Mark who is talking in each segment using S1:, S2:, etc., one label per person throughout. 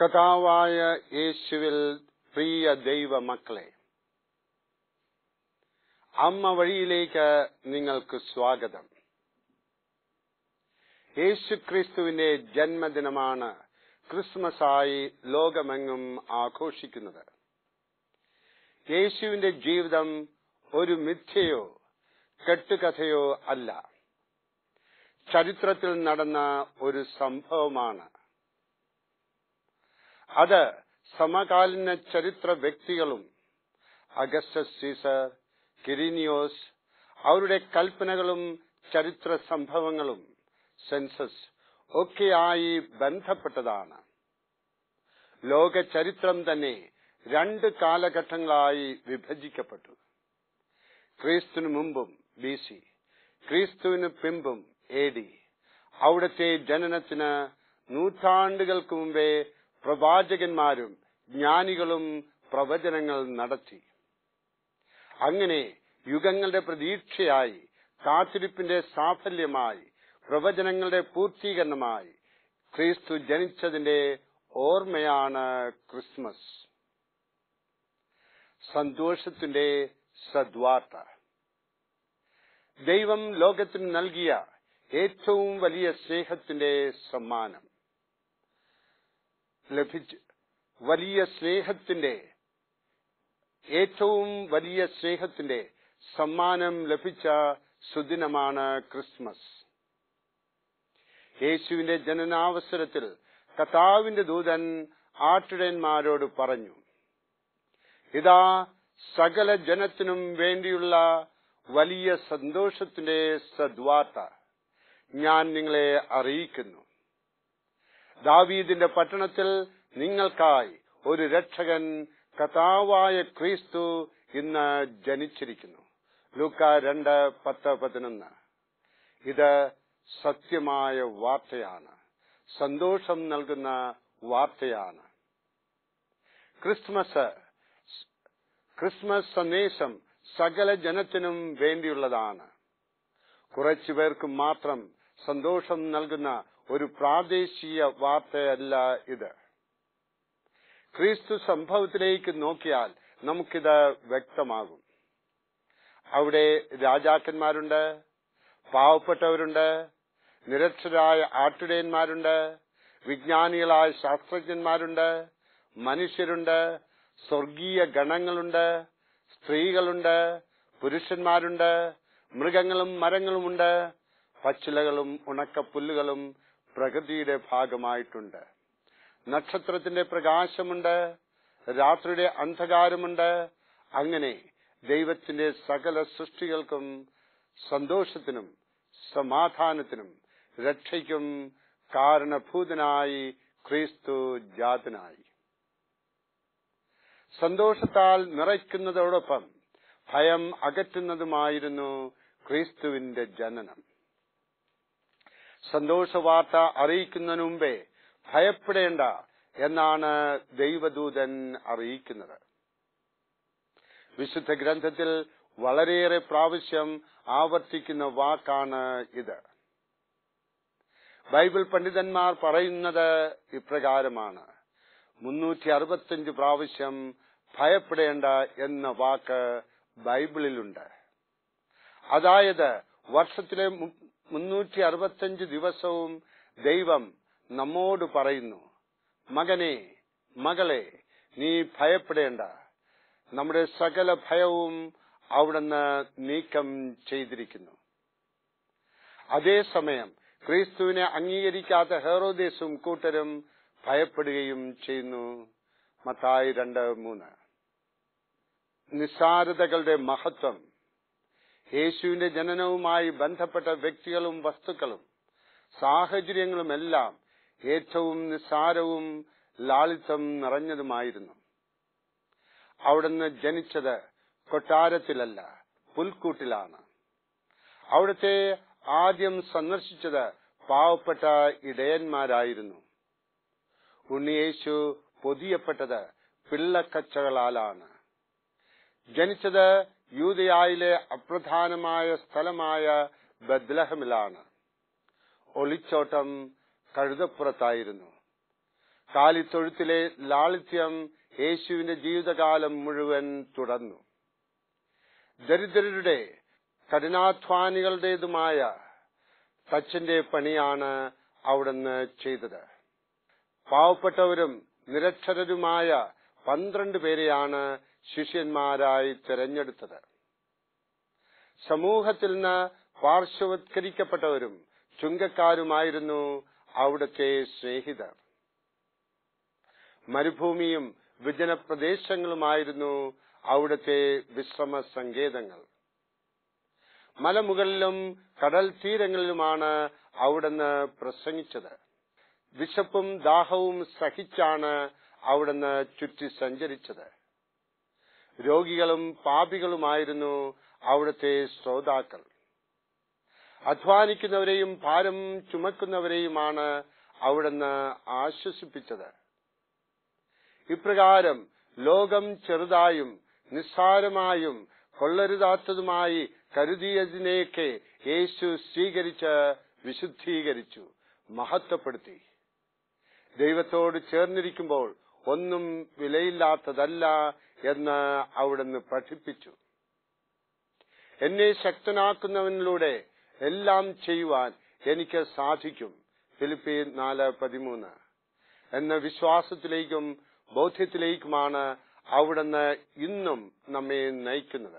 S1: കഥാവായ യേശുവിൽ പ്രിയ ദൈവ മക്കളെ അമ്മ വഴിയിലേക്ക് നിങ്ങൾക്ക് സ്വാഗതം യേശു ക്രിസ്തുവിന്റെ ജന്മദിനമാണ് ക്രിസ്മസായി ലോകമെങ്ങും ആഘോഷിക്കുന്നത് യേശുവിന്റെ ജീവിതം ഒരു മിഥ്യയോ കെട്ടുകഥയോ അല്ല ചരിത്രത്തിൽ നടന്ന ഒരു സംഭവമാണ് അത് സമകാലീന ചരിത്ര വ്യക്തികളും അഗസ്റ്റസ് സീസർ കിരീനിയോസ് അവരുടെ കൽപ്പനകളും ചരിത്ര സംഭവങ്ങളും സെൻസസ് ഒക്കെയായി ബന്ധപ്പെട്ടതാണ് ലോക ചരിത്രം തന്നെ രണ്ട് കാലഘട്ടങ്ങളായി വിഭജിക്കപ്പെട്ടു ക്രിസ്തുവിന് മുമ്പും ബി സി ക്രിസ്തുവിന് പിമ്പും എ ഡി അവിടുത്തെ ജനനത്തിന് നൂറ്റാണ്ടുകൾക്ക് മുമ്പേ പ്രവാചകന്മാരും ജ്ഞാനികളും പ്രവചനങ്ങൾ നടത്തി അങ്ങനെ യുഗങ്ങളുടെ പ്രതീക്ഷയായി കാത്തിരിപ്പിന്റെ സാഫല്യമായി പ്രവചനങ്ങളുടെ പൂർത്തീകരണമായി ക്രിസ്തു ജനിച്ചതിന്റെ ഓർമ്മയാണ് ക്രിസ്മസ് സന്തോഷത്തിന്റെ സദ്വാർത്ത ദൈവം ലോകത്തിന് നൽകിയ ഏറ്റവും വലിയ സ്നേഹത്തിന്റെ സമ്മാനം ലഭിച്ചു വലിയ സ്നേഹത്തിന്റെ ഏറ്റവും വലിയ സ്നേഹത്തിന്റെ സമ്മാനം ലഭിച്ച സുദിനമാണ് ക്രിസ്മസ് യേശുവിന്റെ ജനനാവസരത്തിൽ കഥാവിന്റെ ദൂതൻ ആട്ടിടയന്മാരോട് പറഞ്ഞു ഇതാ സകല ജനത്തിനും വേണ്ടിയുള്ള വലിയ സന്തോഷത്തിന്റെ സദ്വാർത്ത ഞാൻ നിങ്ങളെ അറിയിക്കുന്നു ദാവീദിന്റെ പട്ടണത്തിൽ നിങ്ങൾക്കായി ഒരു രക്ഷകൻ കഥാവായ ക്രിസ്തു ഇന്ന് ജനിച്ചിരിക്കുന്നു ലൂക്ക രണ്ട് പത്ത് പതിനൊന്ന് ഇത് സത്യമായ വാർത്തയാണ് സന്തോഷം നൽകുന്ന വാർത്തയാണ് ക്രിസ്മസ് ക്രിസ്മസ് സന്ദേശം സകല ജനത്തിനും വേണ്ടിയുള്ളതാണ് കുറച്ചുപേർക്ക് മാത്രം സന്തോഷം നൽകുന്ന ഒരു പ്രാദേശിക വാർത്തയല്ല ഇത് ക്രിസ്തു സംഭവത്തിലേക്ക് നോക്കിയാൽ നമുക്കിത് വ്യക്തമാകും അവിടെ രാജാക്കന്മാരുണ്ട് പാവപ്പെട്ടവരുണ്ട് നിരക്ഷരായ ആട്ടിടയന്മാരുണ്ട് വിജ്ഞാനികളായ ശാസ്ത്രജ്ഞന്മാരുണ്ട് മനുഷ്യരുണ്ട് സ്വർഗീയ ഗണങ്ങളുണ്ട് സ്ത്രീകളുണ്ട് പുരുഷന്മാരുണ്ട് മൃഗങ്ങളും മരങ്ങളുമുണ്ട് പച്ചിലകളും ഉണക്കപ്പുല്ലുകളും പ്രകൃതിയുടെ ഭാഗമായിട്ടുണ്ട് നക്ഷത്രത്തിന്റെ പ്രകാശമുണ്ട് രാത്രിയുടെ അന്ധകാരമുണ്ട് അങ്ങനെ ദൈവത്തിന്റെ സകല സൃഷ്ടികൾക്കും സന്തോഷത്തിനും സമാധാനത്തിനും രക്ഷയ്ക്കും കാരണഭൂതനായി ക്രിസ്തു ജാതനായി സന്തോഷത്താൽ നിറയ്ക്കുന്നതോടൊപ്പം ഭയം അകറ്റുന്നതുമായിരുന്നു ക്രിസ്തുവിന്റെ ജനനം സന്തോഷവാർത്ത അറിയിക്കുന്നതിന് മുമ്പേ ഭയപ്പെടേണ്ട എന്നാണ് ദൈവദൂതൻ അറിയിക്കുന്നത് വിശുദ്ധ ഗ്രന്ഥത്തിൽ വളരെയേറെ പ്രാവശ്യം ആവർത്തിക്കുന്ന വാക്കാണ് ഇത് ബൈബിൾ പണ്ഡിതന്മാർ പറയുന്നത് ഇപ്രകാരമാണ് മുന്നൂറ്റി അറുപത്തിയഞ്ച് പ്രാവശ്യം ഭയപ്പെടേണ്ട എന്ന വാക്ക് ബൈബിളിലുണ്ട് അതായത് വർഷത്തിലെ മുന്നൂറ്റി അറുപത്തിയഞ്ച് ദിവസവും ദൈവം നമ്മോട് പറയുന്നു മകനെ മകളെ നീ ഭയപ്പെടേണ്ട നമ്മുടെ സകല ഭയവും അവിടുന്ന് നീക്കം ചെയ്തിരിക്കുന്നു അതേസമയം ക്രിസ്തുവിനെ അംഗീകരിക്കാത്ത ഹെറോദേശും കൂട്ടരും ഭയപ്പെടുകയും ചെയ്യുന്നു മത്തായി രണ്ട് മൂന്ന് നിസ്സാരതകളുടെ മഹത്വം യേശുവിന്റെ ജനനവുമായി ബന്ധപ്പെട്ട വ്യക്തികളും വസ്തുക്കളും സാഹചര്യങ്ങളുമെല്ലാം ഏറ്റവും നിസ്സാരവും ലാളിത്യം നിറഞ്ഞതുമായിരുന്നു അവിടുന്ന് ജനിച്ചത് കൊട്ടാരത്തിലല്ല പുൽക്കൂട്ടിലാണ് അവിടുത്തെ ആദ്യം സന്ദർശിച്ചത് പാവപ്പെട്ട ഇടയന്മാരായിരുന്നു ഉണ്ണിയേശു പൊതിയപ്പെട്ടത് പിള്ളക്കച്ചകളാലാണ് ജനിച്ചത് യൂതയായിലെ അപ്രധാനമായ സ്ഥലമായ ബദ്ലഹമിലാണ് ഒളിച്ചോട്ടം കഴുതപ്പുറത്തായിരുന്നു കാലിത്തൊഴുത്തിലെ ലാളിത്യം യേശുവിന്റെ ജീവിതകാലം മുഴുവൻ തുടർന്നു ദരിദ്രരുടെ കഠിനാധ്വാനികളുടേതുമായ തച്ചന്റെ പണിയാണ് അവിടുന്ന് ചെയ്തത് പാവപ്പെട്ടവരും നിരക്ഷരരുമായ പന്ത്രണ്ട് പേരെയാണ് ശിഷ്യന്മാരായി തിരഞ്ഞെടുത്തത് സമൂഹത്തിൽ നിന്ന് പാർശ്വവത്കരിക്കപ്പെട്ടവരും ചുങ്കക്കാരുമായിരുന്നു അവിടുത്തെ സ്നേഹിതർ മരുഭൂമിയും വിജനപ്രദേശങ്ങളുമായിരുന്നു അവിടുത്തെ വിശ്രമ സങ്കേതങ്ങൾ മലമുകളിലും കടൽ തീരങ്ങളിലുമാണ് അവിടുന്ന് പ്രസംഗിച്ചത് വിശപ്പും ദാഹവും സഹിച്ചാണ് അവിടുന്ന് ചുറ്റി സഞ്ചരിച്ചത് രോഗികളും പാപികളുമായിരുന്നു അവിടുത്തെ ശ്രോതാക്കൾ അധ്വാനിക്കുന്നവരെയും ഭാരം ചുമക്കുന്നവരെയുമാണ് അവിടുന്ന് ആശ്വസിപ്പിച്ചത് ഇപ്രകാരം ലോകം ചെറുതായും നിസ്സാരമായും കൊള്ളരുതാത്തതുമായി കരുതിയതിനെയൊക്കെ യേശു സ്വീകരിച്ച് വിശുദ്ധീകരിച്ചു മഹത്വപ്പെടുത്തി ദൈവത്തോട് ചേർന്നിരിക്കുമ്പോൾ ഒന്നും വിലയില്ലാത്തതല്ല എന്ന് അവിടുന്ന് പഠിപ്പിച്ചു എന്നെ ശക്തനാക്കുന്നവനിലൂടെ എല്ലാം ചെയ്യുവാൻ എനിക്ക് സാധിക്കും ഫിലിപ്പി നാല് പതിമൂന്ന് എന്ന വിശ്വാസത്തിലേക്കും ബോധ്യത്തിലേക്കുമാണ് അവിടുന്ന് ഇന്നും നമ്മെ നയിക്കുന്നത്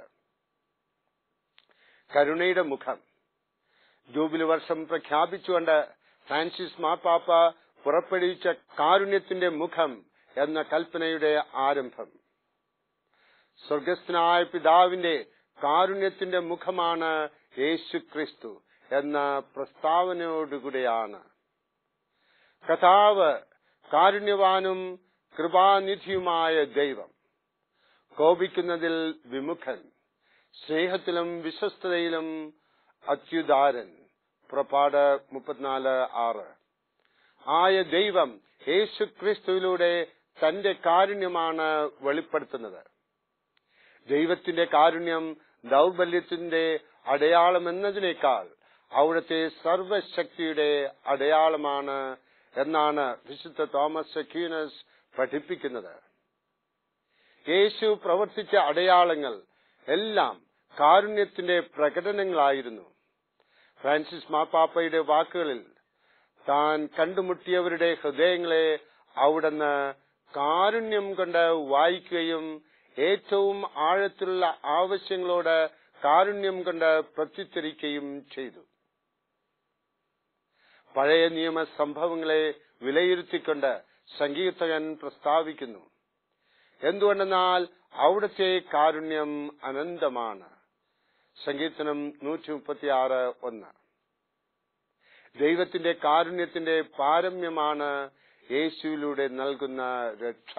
S1: കരുണയുടെ മുഖം ജൂബിലി വർഷം പ്രഖ്യാപിച്ചുകൊണ്ട് ഫ്രാൻസിസ് മാപ്പാപ്പ പുറപ്പെടുവിച്ച കാരുണ്യത്തിന്റെ മുഖം എന്ന കൽപ്പനയുടെ ആരംഭം സ്വർഗസ്ഥനായ പിതാവിന്റെ കാരുണ്യത്തിന്റെ മുഖമാണ് യേശു ക്രിസ്തു എന്ന പ്രസ്താവനയോടുകൂടെയാണ് കഥാവ് കാരുണ്യവാനും കൃപാനിധിയുമായ ദൈവം കോപിക്കുന്നതിൽ വിമുഖൻ സ്നേഹത്തിലും വിശ്വസ്തതയിലും അത്യുദാരൻ പുറപ്പാട് മുപ്പത്തിനാല് ആറ് ആയ ദൈവം യേശു ക്രിസ്തുവിലൂടെ തന്റെ കാരുണ്യമാണ് വെളിപ്പെടുത്തുന്നത് ദൈവത്തിന്റെ കാരുണ്യം ദൗർബല്യത്തിന്റെ അടയാളം എന്നതിനേക്കാൾ അവിടുത്തെ സർവശക്തിയുടെ അടയാളമാണ് എന്നാണ് വിശുദ്ധ തോമസ് അക്യൂനസ് പഠിപ്പിക്കുന്നത് യേശു പ്രവർത്തിച്ച അടയാളങ്ങൾ എല്ലാം കാരുണ്യത്തിന്റെ പ്രകടനങ്ങളായിരുന്നു ഫ്രാൻസിസ് മാപ്പാപ്പയുടെ വാക്കുകളിൽ താൻ കണ്ടുമുട്ടിയവരുടെ ഹൃദയങ്ങളെ അവിടുന്ന് കാരുണ്യം കൊണ്ട് വായിക്കുകയും ഏറ്റവും ആഴത്തിലുള്ള ആവശ്യങ്ങളോട് കാരുണ്യം കൊണ്ട് പ്രത്യുത്തരിക്കുകയും ചെയ്തു പഴയ നിയമ സംഭവങ്ങളെ വിലയിരുത്തിക്കൊണ്ട് സങ്കീർത്തകൻ പ്രസ്താവിക്കുന്നു എന്തുകൊണ്ടെന്നാൽ അവിടുത്തെ കാരുണ്യം അനന്തമാണ് സങ്കീർത്തനം നൂറ്റി മുപ്പത്തിയാറ് ഒന്ന് ദൈവത്തിന്റെ കാരുണ്യത്തിന്റെ പാരമ്യമാണ് യേശുവിലൂടെ നൽകുന്ന രക്ഷ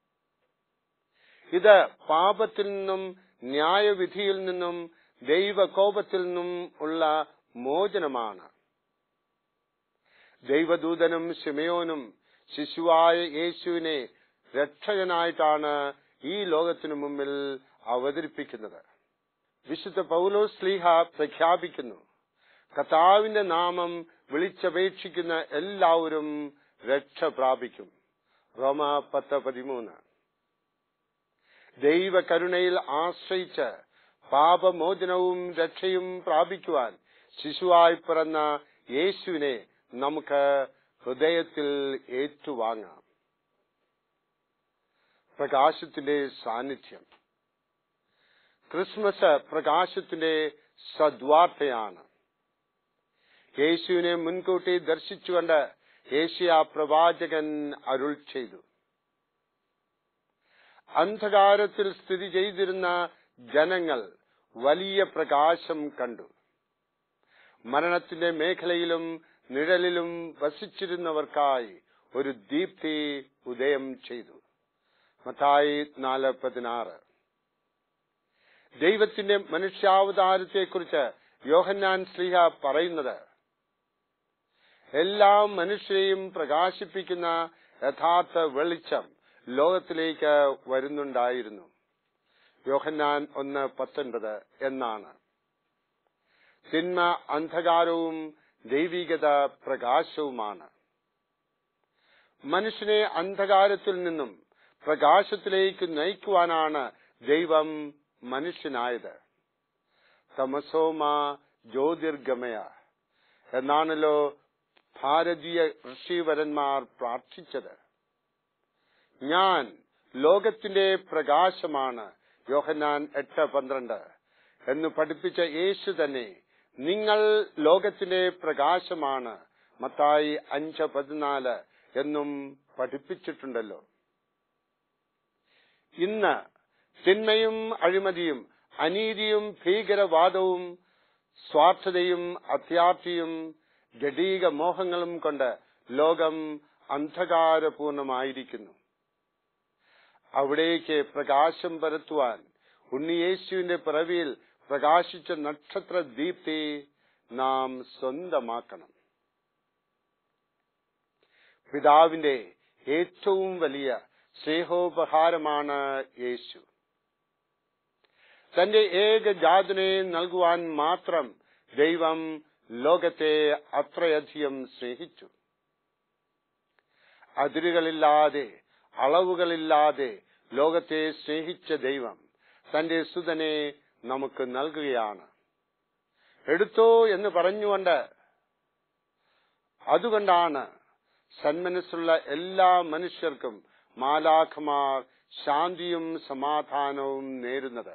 S1: ഇത് പാപത്തിൽ നിന്നും ന്യായവിധിയിൽ നിന്നും ദൈവകോപത്തിൽ നിന്നും ഉള്ള മോചനമാണ് ദൈവദൂതനും ശിമയോനും ശിശുവായ യേശുവിനെ രക്ഷകനായിട്ടാണ് ഈ ലോകത്തിനു മുമ്പിൽ അവതരിപ്പിക്കുന്നത് വിശുദ്ധ പൗലോസ് സ്ലീഹ പ്രഖ്യാപിക്കുന്നു കർത്താവിന്റെ നാമം വിളിച്ചപേക്ഷിക്കുന്ന എല്ലാവരും രക്ഷ പ്രാപിക്കും റോമ പത്ത് പതിമൂന്ന് ദൈവകരുണയിൽ ആശ്രയിച്ച് പാപമോചനവും രക്ഷയും പ്രാപിക്കുവാൻ ശിശുവായി പിറന്ന യേശുവിനെ നമുക്ക് ഹൃദയത്തിൽ ഏറ്റുവാങ്ങാം പ്രകാശത്തിന്റെ സാന്നിധ്യം ക്രിസ്മസ് പ്രകാശത്തിന്റെ സദ്വാർത്തയാണ് യേശുവിനെ മുൻകൂട്ടി ദർശിച്ചുകൊണ്ട് ഏഷ്യ പ്രവാചകൻ അരുൾ ചെയ്തു അന്ധകാരത്തിൽ സ്ഥിതി ചെയ്തിരുന്ന ജനങ്ങൾ വലിയ പ്രകാശം കണ്ടു മരണത്തിന്റെ മേഖലയിലും നിഴലിലും വസിച്ചിരുന്നവർക്കായി ഒരു ദീപ്തി ഉദയം ചെയ്തു മത്തായി നാല് പതിനാറ് ദൈവത്തിന്റെ മനുഷ്യാവതാരത്തെക്കുറിച്ച് യോഹന്നാൻ ശ്രീഹ പറയുന്നത് എല്ലാ മനുഷ്യരെയും പ്രകാശിപ്പിക്കുന്ന യഥാർത്ഥ വെളിച്ചം ലോകത്തിലേക്ക് വരുന്നുണ്ടായിരുന്നു യോഹന്നാൻ ഒന്ന് പത്തൊൻപത് എന്നാണ് തിന്മ അന്ധകാരവും ദൈവികത പ്രകാശവുമാണ് മനുഷ്യനെ അന്ധകാരത്തിൽ നിന്നും പ്രകാശത്തിലേക്ക് നയിക്കുവാനാണ് ദൈവം മനുഷ്യനായത് തമസോമ ജ്യോതിർഗമയ എന്നാണല്ലോ ഭാരതീയ ഋഷിവരന്മാർ പ്രാർത്ഥിച്ചത് ഞാൻ ലോകത്തിന്റെ പ്രകാശമാണ് യോഹന്നാൻ എട്ട് പന്ത്രണ്ട് എന്ന് പഠിപ്പിച്ച യേശു തന്നെ നിങ്ങൾ ലോകത്തിന്റെ പ്രകാശമാണ് മത്തായി അഞ്ച് പതിനാല് എന്നും പഠിപ്പിച്ചിട്ടുണ്ടല്ലോ ഇന്ന് തിന്മയും അഴിമതിയും അനീതിയും ഭീകരവാദവും സ്വാർത്ഥതയും അത്യാർത്ഥിയും ജഡീക മോഹങ്ങളും കൊണ്ട് ലോകം അന്ധകാരപൂർണമായിരിക്കുന്നു അവിടേക്ക് പ്രകാശം പരത്തുവാൻ ഉണ്ണിയേശുവിന്റെ പിറവിയിൽ പ്രകാശിച്ച നക്ഷത്ര ദീപ്തി നാം സ്വന്തമാക്കണം പിതാവിന്റെ ഏറ്റവും വലിയ സ്നേഹോപഹാരമാണ് യേശു തന്റെ ഏകജാതനെ നൽകുവാൻ മാത്രം ദൈവം ലോകത്തെ അത്രയധികം സ്നേഹിച്ചു അതിരുകളില്ലാതെ അളവുകളില്ലാതെ ലോകത്തെ സ്നേഹിച്ച ദൈവം തന്റെ സുതനെ നമുക്ക് നൽകുകയാണ് എടുത്തോ എന്ന് പറഞ്ഞുകൊണ്ട് അതുകൊണ്ടാണ് സന്മനസ്സുള്ള എല്ലാ മനുഷ്യർക്കും മാലാഖമാർ ശാന്തിയും സമാധാനവും നേരുന്നത്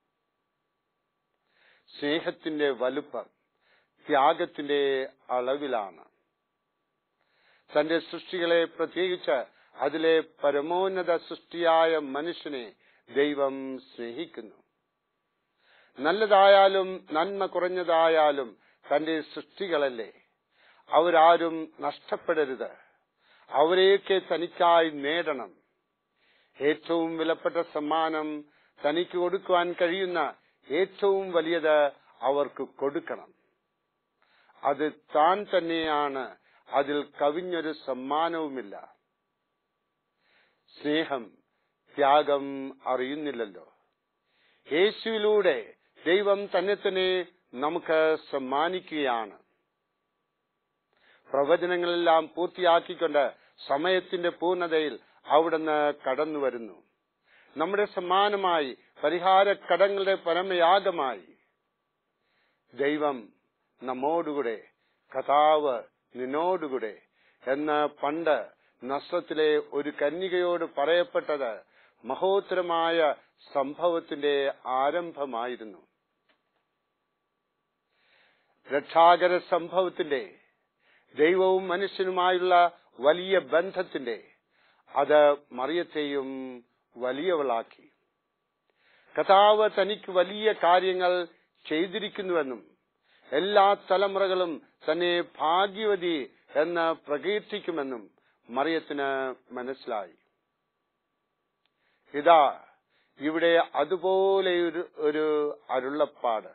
S1: സ്നേഹത്തിന്റെ വലുപ്പം ത്യാഗത്തിന്റെ അളവിലാണ് തന്റെ സൃഷ്ടികളെ പ്രത്യേകിച്ച് അതിലെ പരമോന്നത സൃഷ്ടിയായ മനുഷ്യനെ ദൈവം സ്നേഹിക്കുന്നു നല്ലതായാലും നന്മ കുറഞ്ഞതായാലും തന്റെ സൃഷ്ടികളല്ലേ അവരാരും നഷ്ടപ്പെടരുത് അവരെയൊക്കെ തനിക്കായി നേടണം ഏറ്റവും വിലപ്പെട്ട സമ്മാനം തനിക്ക് കൊടുക്കുവാൻ കഴിയുന്ന ഏറ്റവും വലിയത് അവർക്ക് കൊടുക്കണം അത് താൻ തന്നെയാണ് അതിൽ കവിഞ്ഞൊരു സമ്മാനവുമില്ല സ്നേഹം ത്യാഗം അറിയുന്നില്ലല്ലോ യേശുവിലൂടെ ദൈവം തന്നെ തന്നെ നമുക്ക് സമ്മാനിക്കുകയാണ് പ്രവചനങ്ങളെല്ലാം പൂർത്തിയാക്കിക്കൊണ്ട് സമയത്തിന്റെ പൂർണ്ണതയിൽ അവിടുന്ന് കടന്നു വരുന്നു നമ്മുടെ സമ്മാനമായി പരിഹാര കടങ്ങളുടെ പരമയാഗമായി ദൈവം നമ്മോടുകൂടെ കഥാവ് നിന്നോടുകൂടെ എന്ന് പണ്ട് നസ്രത്തിലെ ഒരു കന്യകയോട് പറയപ്പെട്ടത് മഹോത്തരമായ സംഭവത്തിന്റെ ആരംഭമായിരുന്നു രക്ഷാകര സംഭവത്തിന്റെ ദൈവവും മനുഷ്യനുമായുള്ള വലിയ ബന്ധത്തിന്റെ അത് മറിയത്തെയും വലിയവളാക്കി കഥാവ് തനിക്ക് വലിയ കാര്യങ്ങൾ ചെയ്തിരിക്കുന്നുവെന്നും എല്ലാ തലമുറകളും തന്നെ ഭാഗ്യവതി എന്ന് പ്രകീർത്തിക്കുമെന്നും മറിയത്തിന് മനസ്സിലായി ഇതാ ഇവിടെ അതുപോലെ ഒരു ഒരു അരുളപ്പാട്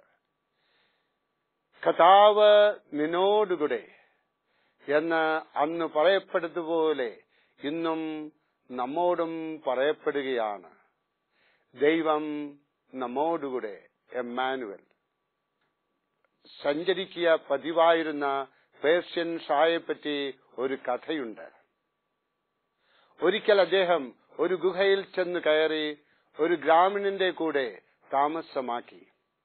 S1: കഥാവ് നിന്നോടുകൂടെ എന്ന് അന്ന് പറയപ്പെട്ടതുപോലെ ഇന്നും നമ്മോടും പറയപ്പെടുകയാണ് ദൈവം നമ്മോടുകൂടെ എമ്മാനുവൽ സഞ്ചരിക്കുക പതിവായിരുന്ന പേർഷ്യൻ ഷായെപ്പറ്റി ഒരു കഥയുണ്ട് ഒരിക്കൽ അദ്ദേഹം ഒരു ഗുഹയിൽ ചെന്ന് കയറി ഒരു ഗ്രാമീണന്റെ കൂടെ താമസമാക്കി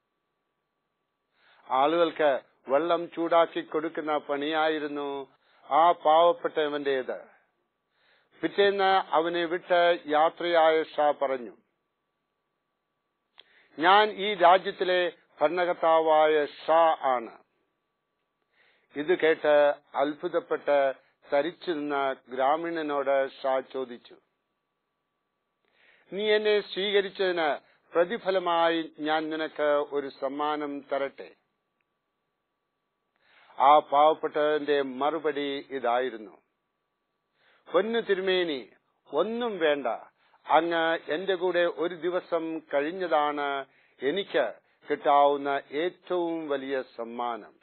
S1: ആളുകൾക്ക് വെള്ളം ചൂടാക്കി കൊടുക്കുന്ന പണിയായിരുന്നു ആ പാവപ്പെട്ടവന്റേത് പിറ്റേന്ന് അവനെ വിട്ട് യാത്രയായ ഷാ പറഞ്ഞു ഞാൻ ഈ രാജ്യത്തിലെ ഭരണകർത്താവായ ഷാ ആണ് ഇത് കേട്ട് അത്ഭുതപ്പെട്ട് തരിച്ചു നിന്ന ഗ്രാമീണനോട് ഷാ ചോദിച്ചു നീ എന്നെ സ്വീകരിച്ചതിന് പ്രതിഫലമായി ഞാൻ നിനക്ക് ഒരു സമ്മാനം തരട്ടെ ആ പാവപ്പെട്ടവന്റെ മറുപടി ഇതായിരുന്നു പൊന്നു തിരുമേനി ഒന്നും വേണ്ട അങ്ങ് എന്റെ കൂടെ ഒരു ദിവസം കഴിഞ്ഞതാണ് എനിക്ക് കിട്ടാവുന്ന ഏറ്റവും വലിയ സമ്മാനം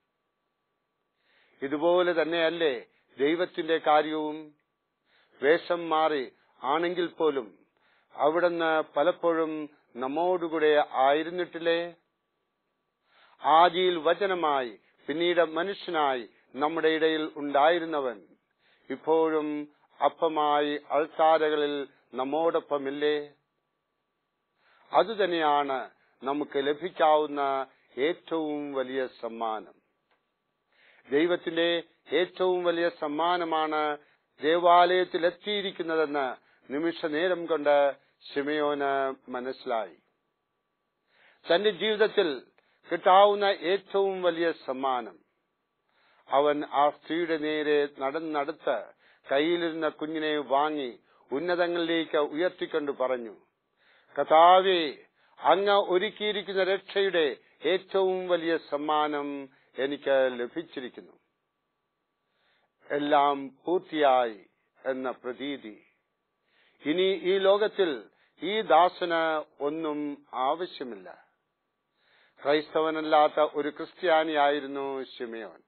S1: ഇതുപോലെ തന്നെയല്ലേ ദൈവത്തിന്റെ കാര്യവും വേഷം മാറി ആണെങ്കിൽ പോലും അവിടുന്ന് പലപ്പോഴും നമ്മോടുകൂടെ ആയിരുന്നിട്ടില്ലേ ആദിയിൽ വചനമായി പിന്നീട് മനുഷ്യനായി നമ്മുടെ ഇടയിൽ ഉണ്ടായിരുന്നവൻ ഇപ്പോഴും അപ്പമായി അൾത്താരകളിൽ നമ്മോടൊപ്പമില്ലേ അതുതന്നെയാണ് നമുക്ക് ലഭിക്കാവുന്ന ഏറ്റവും വലിയ സമ്മാനം ദൈവത്തിന്റെ ഏറ്റവും വലിയ സമ്മാനമാണ് ദേവാലയത്തിൽ എത്തിയിരിക്കുന്നതെന്ന് നിമിഷ നേരം കൊണ്ട് ഷിമയോന് മനസ്സിലായി തന്റെ ജീവിതത്തിൽ കിട്ടാവുന്ന ഏറ്റവും വലിയ സമ്മാനം അവൻ ആ സ്ത്രീയുടെ നേരെ നടന്നടുത്ത് കയ്യിലിരുന്ന കുഞ്ഞിനെ വാങ്ങി ഉന്നതങ്ങളിലേക്ക് ഉയർത്തിക്കൊണ്ട് പറഞ്ഞു കഥാവേ അങ്ങ് ഒരുക്കിയിരിക്കുന്ന രക്ഷയുടെ ഏറ്റവും വലിയ സമ്മാനം എനിക്ക് ലഭിച്ചിരിക്കുന്നു എല്ലാം പൂർത്തിയായി എന്ന പ്രതീതി ഇനി ഈ ലോകത്തിൽ ഈ ദാസന് ഒന്നും ആവശ്യമില്ല ക്രൈസ്തവനല്ലാത്ത ഒരു ക്രിസ്ത്യാനിയായിരുന്നു ശിമയോൻ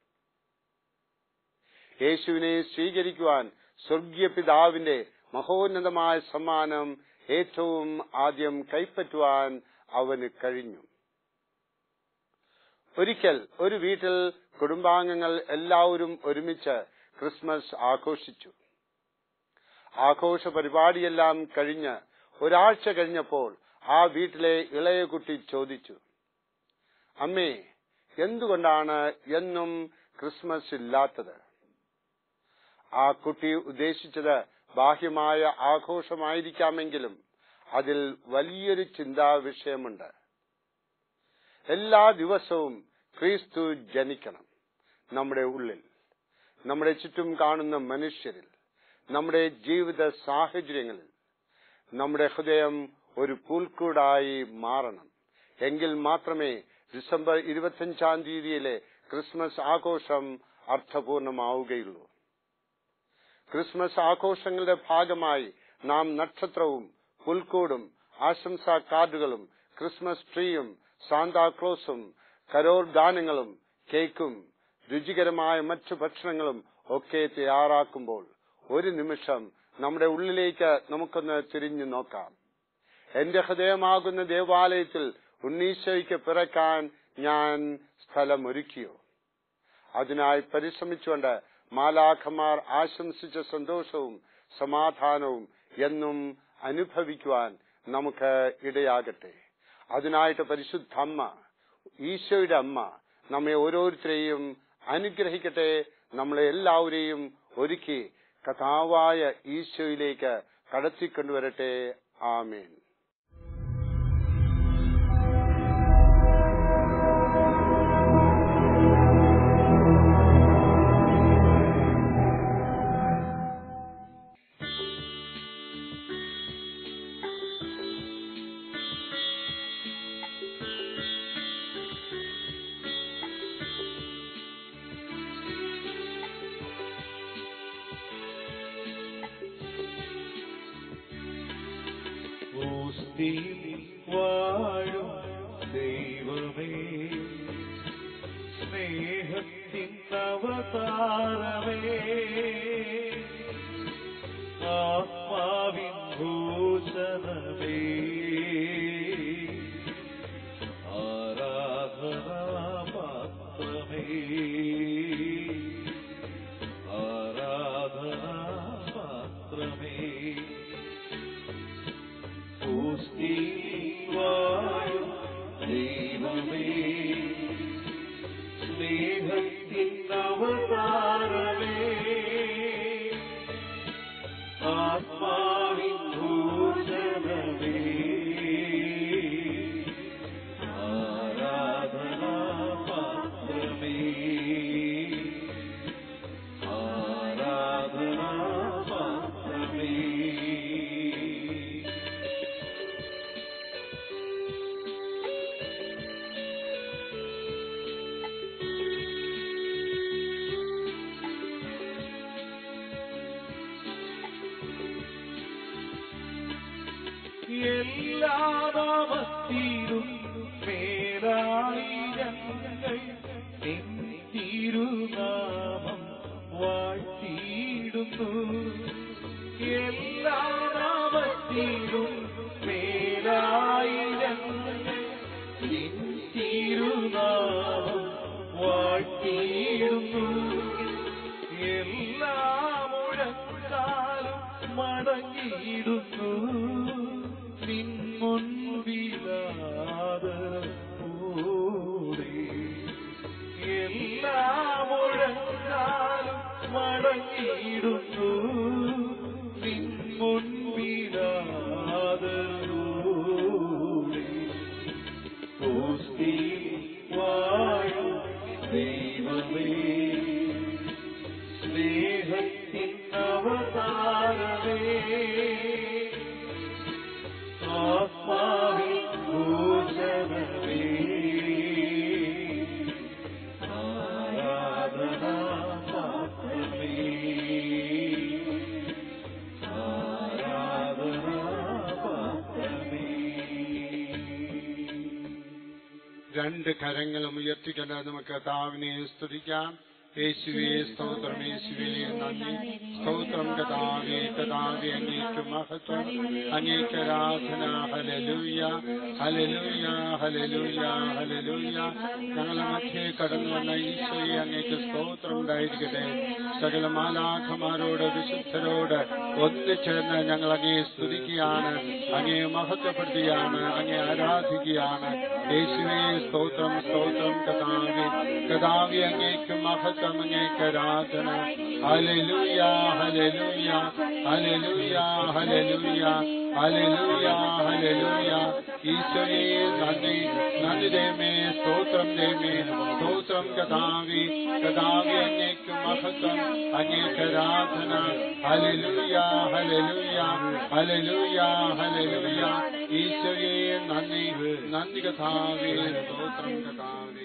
S1: യേശുവിനെ സ്വീകരിക്കുവാൻ സ്വർഗീയ പിതാവിന്റെ മഹോന്നതമായ സമ്മാനം ഏറ്റവും ആദ്യം കൈപ്പറ്റുവാൻ അവന് കഴിഞ്ഞു ഒരിക്കൽ ഒരു വീട്ടിൽ കുടുംബാംഗങ്ങൾ എല്ലാവരും ഒരുമിച്ച് ക്രിസ്മസ് ആഘോഷിച്ചു ആഘോഷ പരിപാടിയെല്ലാം കഴിഞ്ഞ് ഒരാഴ്ച കഴിഞ്ഞപ്പോൾ ആ വീട്ടിലെ ഇളയ കുട്ടി ചോദിച്ചു അമ്മേ എന്തുകൊണ്ടാണ് എന്നും ക്രിസ്മസ് ഇല്ലാത്തത് ആ കുട്ടി ഉദ്ദേശിച്ചത് ബാഹ്യമായ ആഘോഷമായിരിക്കാമെങ്കിലും അതിൽ വലിയൊരു ചിന്താ വിഷയമുണ്ട് എല്ലാ ദിവസവും ക്രിസ്തു ജനിക്കണം നമ്മുടെ ഉള്ളിൽ നമ്മുടെ ചുറ്റും കാണുന്ന മനുഷ്യരിൽ നമ്മുടെ ജീവിത സാഹചര്യങ്ങളിൽ നമ്മുടെ ഹൃദയം ഒരു പുൽക്കൂടായി മാറണം എങ്കിൽ മാത്രമേ ഡിസംബർ ഇരുപത്തിയഞ്ചാം തീയതിയിലെ ക്രിസ്മസ് ആഘോഷം അർത്ഥപൂർണമാവുകയുള്ളൂ ക്രിസ്മസ് ആഘോഷങ്ങളുടെ ഭാഗമായി നാം നക്ഷത്രവും പുൽക്കൂടും ആശംസാ കാർഡുകളും ക്രിസ്മസ് ട്രീയും സാന്താക്ലോസും കരോർ ഗാനങ്ങളും കേക്കും രുചികരമായ മറ്റു ഭക്ഷണങ്ങളും ഒക്കെ തയ്യാറാക്കുമ്പോൾ ഒരു നിമിഷം നമ്മുടെ ഉള്ളിലേക്ക് നമുക്കൊന്ന് തിരിഞ്ഞു നോക്കാം എന്റെ ഹൃദയമാകുന്ന ദേവാലയത്തിൽ ഉണ്ണീശോയ്ക്ക് പിറക്കാൻ ഞാൻ സ്ഥലമൊരുക്കിയോ അതിനായി പരിശ്രമിച്ചുകൊണ്ട് മാലാഖമാർ ആശംസിച്ച സന്തോഷവും സമാധാനവും എന്നും അനുഭവിക്കുവാൻ നമുക്ക് ഇടയാകട്ടെ അതിനായിട്ട് പരിശുദ്ധ അമ്മ ഈശോയുടെ അമ്മ നമ്മെ ഓരോരുത്തരെയും അനുഗ്രഹിക്കട്ടെ നമ്മളെ എല്ലാവരെയും ഒരുക്കി കഥാവായ ഈശോയിലേക്ക് കടത്തിക്കൊണ്ടുവരട്ടെ ആമേൻ
S2: ഊസ്തിയിൽ വാഴും ദൈവമേ സ്നേഹത്തിൻ അവതാരമേ ആത്മാവിൻ ഭൂഷണമേ ആരാധന മാത്രമേ ആരാധന മാത്രമേ പൂസ്തിവായും ദൈവമേ സ്നേഹത്തിൻ അവതാരമേ ആത്മാവിൻ ഭൂഷണമേ ആരാധന മാത്രമേ ആരാധന മാത്രമേ എല്ലാ നാമത്തിലും മേലായി ഞങ്ങൾ നിൻ തിരുനാമം വാഴ്ത്തിയിടുന്നു എല്ലാ നാമത്തിലും മേലായി ഞങ്ങൾ നിൻ തിരുനാമം വാഴ്ത്തിയിടുന്നു എല്ലാ മുഴക്കാലും
S1: രണ്ട് കരങ്ങളും ഉയർത്തിക്കൊണ്ട് നമുക്ക് കഥാവിനെ സ്തുതിക്കാം യേശുവേ സ്തോത്രം യേശുവേ നന്ദി സ്തോത്രം കഥാവേ കഥാവേ അങ്ങേക്ക് മഹത്വം അങ്ങേക്ക് ആരാധന ഹലലൂയ ഹലലൂയ ഹലലൂയ ഹലലൂയ ഞങ്ങളെ മധ്യേ കടന്നു വന്ന ഈശോയെ അങ്ങേക്ക് സ്തോത്രം ഉണ്ടായിരിക്കട്ടെ സകല മാലാഖമാരോട് വിശുദ്ധരോട് ഒന്നിച്ചേർന്ന് ഞങ്ങൾ അങ്ങേ സ്തുതിക്കുകയാണ് അങ്ങേ മഹത്വപ്പെടുത്തുകയാണ് അങ്ങേ ആരാധിക്കുകയാണ് യേശുവേ സ്തോത്രം സ്തോത്രം കഥാവി കഥാവി അങ്ങേക്ക് മഹത്വം അങ്ങേക്ക് ആരാധന ഹലലൂയ ഹലലൂയ ഹലലൂയ ഹലലൂയ ഹലലൂയ ഹലലൂയ ഈശോയെ നന്ദി നന്ദി ദേമേ സ്തോത്രം ദേമേ സ്തോത്രം കഥാവി കഥാവി അങ്ങേക്ക് മഹത്വം അങ്ങേക്ക് ആരാധന ഹലലൂയ ഹലലൂയ ഹലലൂയ ഹലലൂയ ഈശോയെ നന്ദി നന്ദി കഥാവി സ്തോത്രം കഥാവി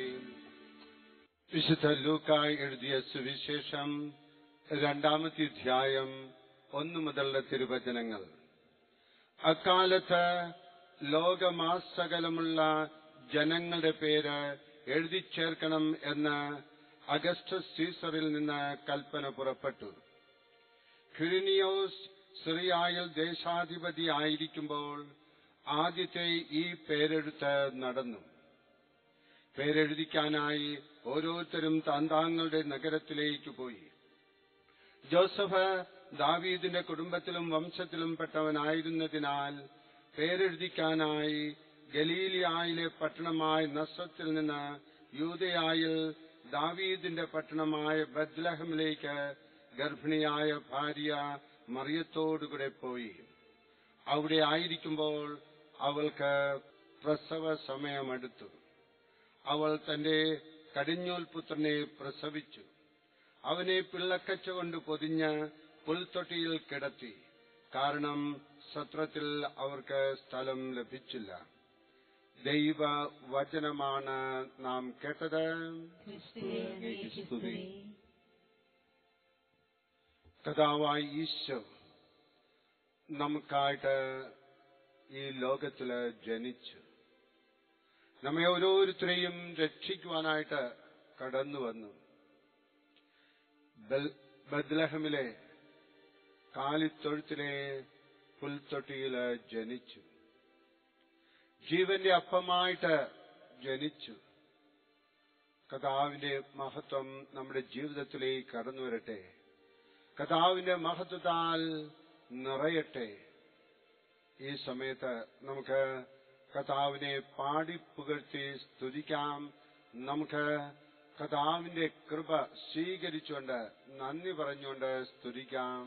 S1: വിശുദ്ധ ലൂക്കായി എഴുതിയ സുവിശേഷം രണ്ടാമത്തെ അധ്യായം ഒന്നു മുതലുള്ള തിരുവചനങ്ങൾ അക്കാലത്ത് ലോകമാസകലമുള്ള ജനങ്ങളുടെ പേര് എഴുതി ചേർക്കണം എന്ന് അഗസ്റ്റസ് സീസറിൽ നിന്ന് കൽപ്പന പുറപ്പെട്ടു ക്വിരിനിയോസ് സിറിയായിൽ ദേശാധിപതി ആയിരിക്കുമ്പോൾ ആദ്യത്തെ ഈ പേരെഴുത്ത് നടന്നു പേരെഴുതിക്കാനായി ഓരോരുത്തരും താന്താങ്ങളുടെ നഗരത്തിലേക്ക് പോയി ജോസഫ് ദാവീദിന്റെ കുടുംബത്തിലും വംശത്തിലും പെട്ടവനായിരുന്നതിനാൽ പേരെഴുതിക്കാനായി ഗലീലിയായിലെ പട്ടണമായ നസ്രത്തിൽ നിന്ന് യൂതയായിൽ ദാവീദിന്റെ പട്ടണമായ ബദ്ലഹമിലേക്ക് ഗർഭിണിയായ ഭാര്യ മറിയത്തോടുകൂടെ പോയി അവിടെ ആയിരിക്കുമ്പോൾ അവൾക്ക് പ്രസവ സമയമെടുത്തു അവൾ തന്റെ കടിഞ്ഞൂൽ പുത്രനെ പ്രസവിച്ചു അവനെ പിള്ളക്കച്ച കൊണ്ട് പൊതിഞ്ഞ് പുൽത്തൊട്ടിയിൽ കിടത്തി കാരണം സത്രത്തിൽ അവർക്ക് സ്ഥലം ലഭിച്ചില്ല ദൈവ വചനമാണ് നാം കേട്ടത് കഥാവായി ഈശോ നമുക്കായിട്ട് ഈ ലോകത്തില് ജനിച്ചു നമ്മെ ഓരോരുത്തരെയും രക്ഷിക്കുവാനായിട്ട് കടന്നു വന്നു ബദ്ലഹമിലെ കാലിത്തൊഴുത്തിലെ പുൽത്തൊട്ടിയില് ജനിച്ചു ജീവന്റെ അപ്പമായിട്ട് ജനിച്ചു കഥാവിന്റെ മഹത്വം നമ്മുടെ ജീവിതത്തിലേക്ക് കടന്നു വരട്ടെ കഥാവിന്റെ മഹത്വത്താൽ നിറയട്ടെ ഈ സമയത്ത് നമുക്ക് കഥാവിനെ പാടി പുകഴ്ത്തി സ്തുതിക്കാം നമുക്ക് കഥാവിന്റെ കൃപ സ്വീകരിച്ചുകൊണ്ട് നന്ദി പറഞ്ഞുകൊണ്ട് സ്തുതിക്കാം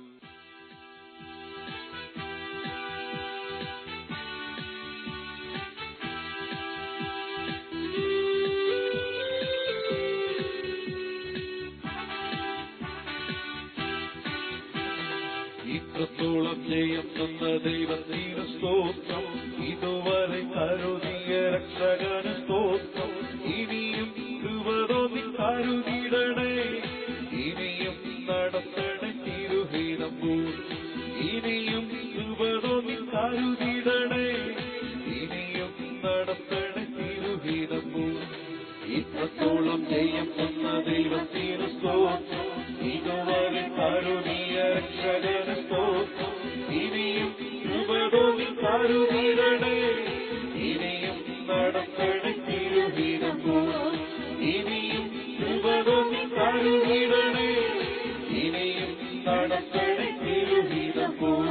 S2: ഇത്രത്തോളം ജയം തന്ന ദൈവത്തിന് സ്തോത്രം ഇതുവരെ കരുതിയ രക്ഷകന് സ്തോത്രം ഇനിയും കൃപതോന്നി കരുതിടണേ ഇനിയും നടത്തണേ തിരുഹിതം ഇനിയും കൃപതോന്നി കരുതിടണേ ഇനിയും നടത്തണേ തിരുഹിതം ഇത്രത്തോളം ജയം തന്ന ദൈവത്തിന് സ്തോത്രം ഇതുവരെ കരുതിയ രക്ഷകന് സ്തോത്രം ഇനിയും കൃപതോന്നി കരുതിടണേ ഇനിയും നടത്തണേ തിരുഹിതം ഇനിയും കൃപതോന്നി കരുതിടണേ ഇനിയും നടത്തണേ തിരുഹിതം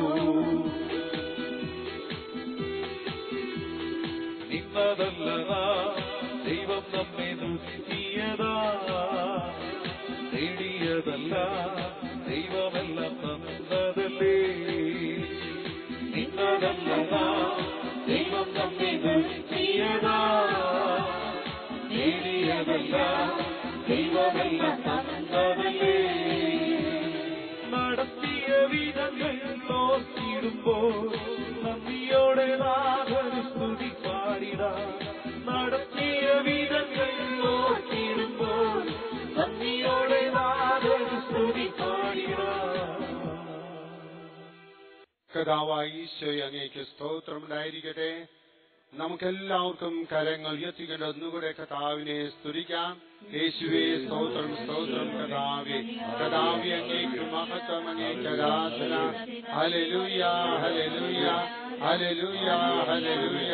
S2: നിന്നതല്ലതാ ദൈവം നമ്മെ ദുഃഖിയതാ നേടിയതല്ല ദൈവമെല്ലാം തന്നതല്ലേ നിന്നതല്ലതാ ദൈവം നമ്മെ ദുഃഖിയതാ നേടിയതല്ല ദൈവമെല്ലാം തന്നതല്ലേ നടത്തിയ വിധങ്ങൾ നോക്കിയിടുമ്പോൾ നന്ദിയോടെ നാഥന് സ്തുതി പാടിടാ നടത്തിയ വിധങ്ങൾ നോക്കിയിടുമ്പോൾ നന്ദിയോടെ നാഥന് സ്തുതി പാടിടാ
S1: കഥാവായി ഈശോയെ അങ്ങേക്ക് സ്തോത്രമുണ്ടായിരിക്കട്ടെ നമുക്കെല്ലാവർക്കും കരങ്ങൾ ഉയർത്തിക്കൊണ്ട് ഒന്നുകൂടെ കഥാവിനെ സ്തുതിക്കാം യേശുവേ സ്തോത്രം സ്തോത്രം കഥാവേ കഥാവി അങ്ങേക്ക് മഹത്വം അങ്ങേക്ക് ആരാധന ഹല്ലേലൂയ ഹല്ലേലൂയ ഹല്ലേലൂയ ഹല്ലേലൂയ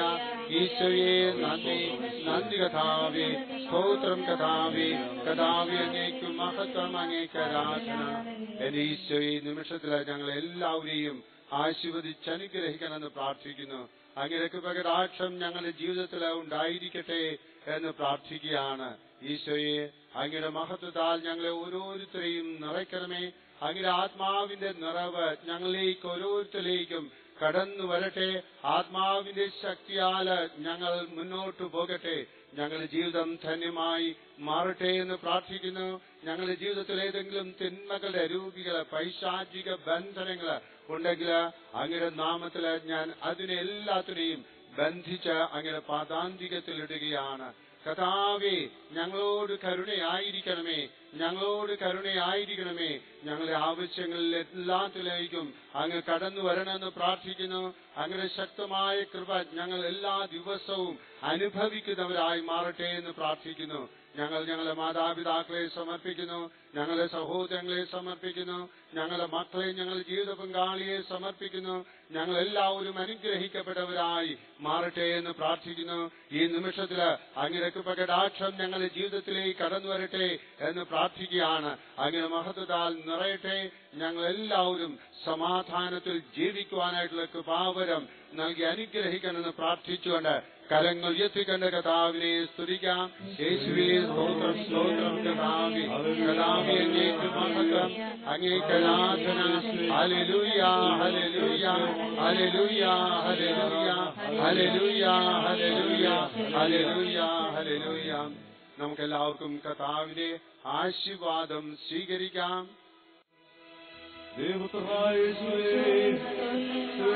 S1: ഈശോയെ നന്ദി നന്ദി കഥാവേ സ്തോത്രം കഥാവേ കഥാവി അങ്ങേക്ക് മഹത്വം അങ്ങേക്ക് ആരാധന എന്റെ ഈശോയെ ഈ നിമിഷത്തിൽ ഞങ്ങൾ എല്ലാവരെയും ആശീർവദിച്ച് അനുഗ്രഹിക്കണമെന്ന് പ്രാർത്ഥിക്കുന്നു അങ്ങനെയൊക്കെ പകരാക്ഷം ഞങ്ങളുടെ ജീവിതത്തിൽ ഉണ്ടായിരിക്കട്ടെ എന്ന് പ്രാർത്ഥിക്കുകയാണ് ഈശോയെ അങ്ങയുടെ മഹത്വത്താൽ ഞങ്ങളെ ഓരോരുത്തരെയും നിറയ്ക്കണമേ അങ്ങയുടെ ആത്മാവിന്റെ നിറവ് ഞങ്ങളിലേക്ക് ഓരോരുത്തരിലേക്കും കടന്നു വരട്ടെ ആത്മാവിന്റെ ശക്തിയാല് ഞങ്ങൾ മുന്നോട്ട് പോകട്ടെ ഞങ്ങളുടെ ജീവിതം ധന്യമായി മാറട്ടെ എന്ന് പ്രാർത്ഥിക്കുന്നു ഞങ്ങളുടെ ജീവിതത്തിൽ ഏതെങ്കിലും തിന്മകളുടെ രൂപികള് പൈശാചിക ബന്ധനങ്ങള് ഉണ്ടെങ്കിൽ അങ്ങയുടെ നാമത്തില് ഞാൻ അതിനെ എല്ലാത്തിനെയും ബന്ധിച്ച് അങ്ങയുടെ പാതാന്തികത്തിൽ ഇടുകയാണ് കഥാവേ ഞങ്ങളോട് കരുണയായിരിക്കണമേ ഞങ്ങളോട് കരുണയായിരിക്കണമേ ഞങ്ങളുടെ ആവശ്യങ്ങളിൽ എല്ലാത്തിലേക്കും അങ്ങ് കടന്നു വരണമെന്ന് പ്രാർത്ഥിക്കുന്നു അങ്ങനെ ശക്തമായ കൃപ ഞങ്ങൾ എല്ലാ ദിവസവും അനുഭവിക്കുന്നവരായി മാറട്ടെ എന്ന് പ്രാർത്ഥിക്കുന്നു ഞങ്ങൾ ഞങ്ങളുടെ മാതാപിതാക്കളെ സമർപ്പിക്കുന്നു ഞങ്ങളുടെ സഹോദരങ്ങളെ സമർപ്പിക്കുന്നു ഞങ്ങളുടെ മക്കളെ ഞങ്ങളുടെ ജീവിത പങ്കാളിയെ സമർപ്പിക്കുന്നു ഞങ്ങൾ എല്ലാവരും അനുഗ്രഹിക്കപ്പെട്ടവരായി മാറട്ടെ എന്ന് പ്രാർത്ഥിക്കുന്നു ഈ നിമിഷത്തില് അങ്ങനെ കൃപകടാക്ഷം ഞങ്ങളുടെ ജീവിതത്തിലേക്ക് കടന്നു വരട്ടെ എന്ന് പ്രാർത്ഥിക്കുകയാണ് അങ്ങനെ മഹത്വത്താൽ നിറയട്ടെ ഞങ്ങൾ എല്ലാവരും സമാധാനത്തിൽ ജീവിക്കുവാനായിട്ടുള്ള കൃപാവരം നൽകി അനുഗ്രഹിക്കണമെന്ന് പ്രാർത്ഥിച്ചുകൊണ്ട് കരങ്ങൾ ഉയർത്തിക്കണ്ട കഥാവിനെ സ്തുതിക്കാം യേശുവേ സ്തോത്രം സ്തോത്രം കഥാവി കഥാവി അങ്ങേക്ക് മഹത്വം അങ്ങേക്ക് ആരാധന ഹല്ലേലൂയ ഹല്ലേലൂയ ഹല്ലേലൂയ ഹല്ലേലൂയ ഹല്ലേലൂയ ഹല്ലേലൂയ ഹല്ലേലൂയ ഹല്ലേലൂയ നമുക്കെല്ലാവർക്കും കഥാവിന്റെ ആശീർവാദം സ്വീകരിക്കാം
S2: ദൈവപുത്രായ യേശുവേ